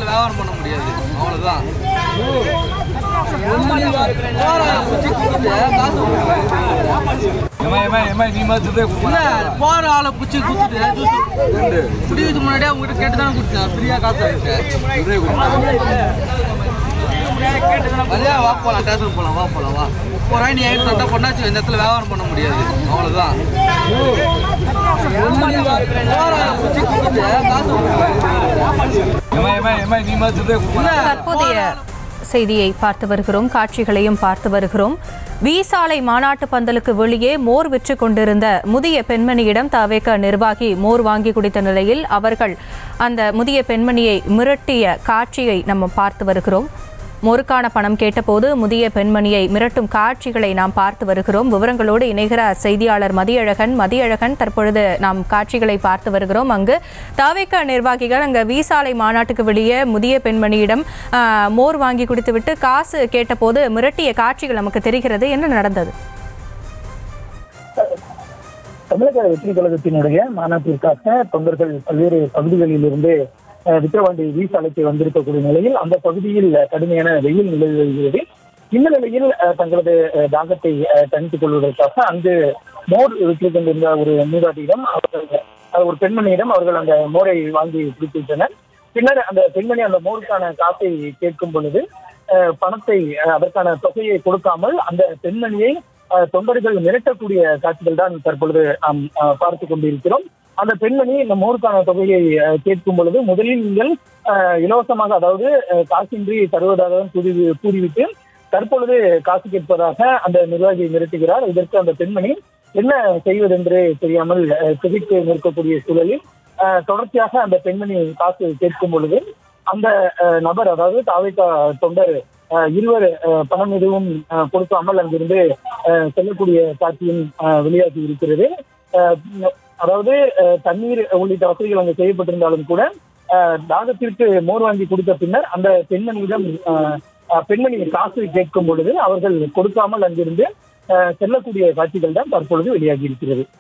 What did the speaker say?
வியாபாரம் பண்ண முடியாது அவ்வளவுதான் போற குச்சி கொடுத்துட்டு காசு கொடுக்கணும். இல்ல போற ஆளை குச்சி கொடுத்துட்டு ஜூஸ் குடிக்கிறதுக்கு முன்னாடியே உங்ககிட்ட கேட்டு தான் குடிச்சேன் ஃப்ரீயா காசு வாங்கிட்டேன் வரியா வா போலாம் ஸ்டேஷன் போலாம் வா போலாம் வா ஒரு நீ ஐநூறு தந்தா பொண்ணாச்சு இந்த இடத்துல வியாபாரம் பண்ண முடியாது அவ்வளவுதான் போற ஆளை குச்சி கொடுத்துட்டு காசு கொடுக்கணும். இல்ல தற்போதைய செய்தியை பார்த்து வருகிறோம் காட்சிகளையும் பார்த்து வருகிறோம் வி சாலை மாநாட்டு பந்தலுக்கு வெளியே மோர் விற்று கொண்டிருந்த முதிய பெண்மணியிடம் தவேக நிர்வாகி மோர் வாங்கி குடித்த நிலையில் அவர்கள் அந்த முதிய பெண்மணியை மிரட்டிய காட்சியை நம்ம பார்த்து வருகிறோம் மோருக்கான பணம் கேட்டபோது முதிய பெண்மணியை மிரட்டும் காட்சிகளை நாம் பார்த்து வருகிறோம் விவரங்களோடு இணைகிறார் செய்தியாளர் மதியழகன் மதியழகன் தற்பொழுது நாம் காட்சிகளை பார்த்து வருகிறோம் அங்கு தாவேக்க நிர்வாகிகள் அங்கு வீசாலை மாநாட்டுக்கு வெளியே முதிய பெண்மணியிடம் ஆ, மோர் வாங்கி குடித்துவிட்டு காசு கேட்டபோது மிரட்டிய காட்சிகள் நமக்கு தெரிகிறது என்ன நடந்தது தமிழக வெற்றி கழகத்தினுடைய மாநாட்டிற்காக தொண்டர்கள் பல்வேறு பகுதிகளில் இருந்து அஹ், விக்கிரவாண்டி வீசாலைக்கு வந்திருக்கக்கூடிய நிலையில் அந்த பகுதியில் கடுமையான வெயில் நிலவி வருகிறது இந்த நிலையில் அஹ், தங்களது அஹ், தாகத்தை அஹ், தணித்துக் கொள்வதற்காக அங்கு மோர் விற்று கொண்டிருந்த ஒரு மூதாட்டியிடம் அவர்கள் அஹ், ஒரு பெண்மணியிடம் அவர்கள் அந்த மோரை வாங்கி குடித்துவிட்டனர் பின்னர் அந்த பெண்மணி அந்த மோருக்கான காசை கேட்கும் பொழுது அஹ், பணத்தை அஹ், அதற்கான தொகையை கொடுக்காமல் அந்த பெண்மணியை அஹ், தொண்டர்கள் மிரட்டக்கூடிய காட்சிகள் தான் தற்பொழுது நாம் அஹ், பார்த்து கொண்டிருக்கிறோம் அந்த பெண்மணி இந்த மோருக்கான தொகையை அஹ், கேட்கும் பொழுது முதலில் நீங்கள் அஹ், இலவசமாக அதாவது அஹ், காசின்றி தருவதாக கூறி கூறிவிட்டு தற்பொழுது காசு கேட்பதாக அந்த நிர்வாகியை மிரட்டுகிறார் இதற்கு அந்த பெண்மணி என்ன செய்வதென்று தெரியாமல் அஹ், திகைத்து நிற்கக்கூடிய சூழலில் அஹ், தொடர்ச்சியாக அந்த பெண்மணி காசு கேட்கும் பொழுது அந்த அஹ், நபர் அதாவது தாவைக்கா தொண்டர் அஹ், இருவர் அஹ், பணம் எதுவும் அஹ், கொடுக்காமல் அங்கிருந்து அஹ், செல்லக்கூடிய காட்சியும் அஹ், வெளியாகி இருக்கிறது அஹ், அதாவது அஹ், தண்ணீர் உள்ளிட்ட வசதிகள் அங்கு செய்யப்பட்டிருந்தாலும் கூட அஹ், தாகத்திற்கு மோர் வாங்கி கொடுத்த பின்னர் அந்த பெண்மணியிடம் அஹ், அஹ், பெண்மணி காசு கேட்கும் பொழுது அவர்கள் கொடுக்காமல் அங்கிருந்து அஹ், செல்லக்கூடிய காட்சிகள் தான் தற்பொழுது வெளியாகி இருக்கிறது